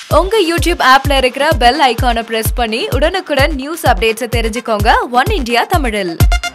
உங்க யூடியூப் ஆப்ல இருக்கிற பெல் ஐகானை பிரஸ் பண்ணி உடனுக்குடன் நியூஸ் அப்டேட்ஸ் தெரிஞ்சுக்கோங்க ஒன் இந்தியா தமிழில்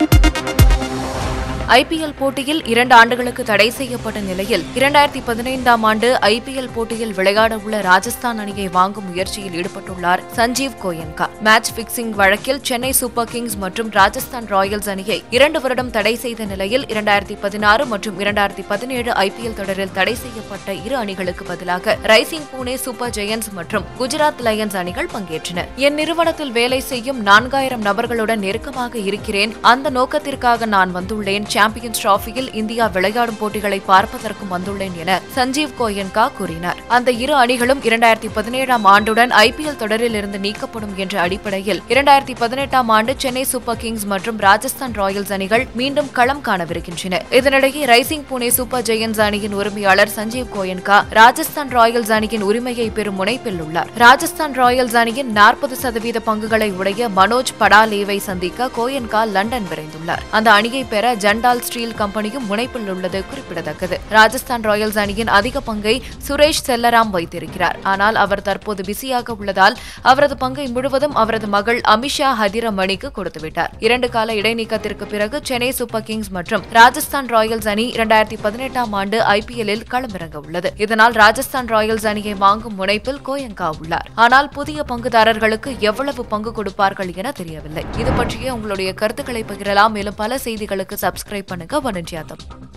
ஐபிஎல் போட்டியில் இரண்டு ஆண்டுகளுக்கு தடை செய்யப்பட்ட நிலையில் இரண்டாயிரத்தி பதினைந்தாம் ஆண்டு ஐபிஎல் போட்டியில் விளையாட உள்ள ராஜஸ்தான் அணியை வாங்கும் முயற்சியில் ஈடுபட்டுள்ளார் சஞ்சீவ் கோயன்கா மேட்ச் பிக்சிங் வழக்கில் சென்னை சூப்பர் கிங்ஸ் மற்றும் ராஜஸ்தான் ராயல்ஸ் அணியை இரண்டு வருடம் தடை செய்த நிலையில் இரண்டாயிரத்தி பதினாறு மற்றும் இரண்டாயிரத்தி பதினேழு ஐபிஎல் தொடரில் தடை செய்யப்பட்ட இரு அணிகளுக்கு பதிலாக ரைசிங் பூனே சூப்பர் ஜெயன்ஸ் மற்றும் குஜராத் லயன்ஸ் அணிகள் பங்கேற்றன என் நிறுவனத்தில் வேலை செய்யும் நான்காயிரம் நபர்களுடன் நெருக்கமாக இருக்கிறேன் அந்த நோக்கத்திற்காக நான் வந்துள்ளேன் சாம்பியன்ஸ் டிராபியில் இந்தியா விளையாடும் போட்டிகளை பார்ப்பதற்கும் வந்துள்ளேன் என சஞ்சீவ் கோயன்கா கூறினார் அந்த இரு அணிகளும் இரண்டாயிரத்தி பதினேழாம் ஆண்டுடன் ஐபிஎல் தொடரில் இருந்து நீக்கப்படும் என்ற அடிப்படையில் இரண்டாயிரத்தி பதினெட்டாம் ஆண்டு சென்னை சூப்பர் கிங்ஸ் மற்றும் ராஜஸ்தான் ராயல்ஸ் அணிகள் மீண்டும் களம் காணவிருக்கின்றன இதனிடையே ரைசிங் புனே சூப்பர் ஜெயன்ஸ் அணியின் உரிமையாளர் சஞ்சீவ் கோயன்கா ராஜஸ்தான் ராயல்ஸ் அணியின் உரிமையை பெறும் முனைப்பில் உள்ளார் ராஜஸ்தான் ராயல்ஸ் அணியின் நாற்பது சதவீத பங்குகளை உடைய மனோஜ் படாலேவை சந்திக்க கோயன்கா லண்டன் விரைந்துள்ளார் அந்த அணியை பெற ஜண்டால் ஸ்டீல் கம்பெனியும் முனைப்பில் உள்ளது குறிப்பிடத்தக்கது ராஜஸ்தான் ராயல்ஸ் அணியின் அதிக பங்கை சுரேஷ் செல்லராம் வைத்திருக்கிறார் ஆனால் அவர் தற்போது பிஸியாக உள்ளதால் அவரது பங்கை முழுவதும் அவரது மகள் அமிஷா ஹதிரமணிக்கு கொடுத்துவிட்டார் இரண்டு கால இடைநீக்கத்திற்கு பிறகு சென்னை சூப்பர் கிங்ஸ் மற்றும் ராஜஸ்தான் ராயல்ஸ் அணி இரண்டாயிரத்தி பதினெட்டாம் ஆண்டு ஐபிஎல்லில் களமிறங்க உள்ளது இதனால் ராஜஸ்தான் ராயல்ஸ் அணியை வாங்கும் முனைப்பில் கோயங்கா உள்ளார் ஆனால் புதிய பங்குதாரர்களுக்கு எவ்வளவு பங்கு கொடுப்பார்கள் என தெரியவில்லை இது பற்றிய உங்களுடைய கருத்துக்களை பகிரலாம் மேலும் பல செய்திகளுக்கு சப்ஸ்கிரைப் பண்ணுங்க ஒன் இந்தியா தமிழ்.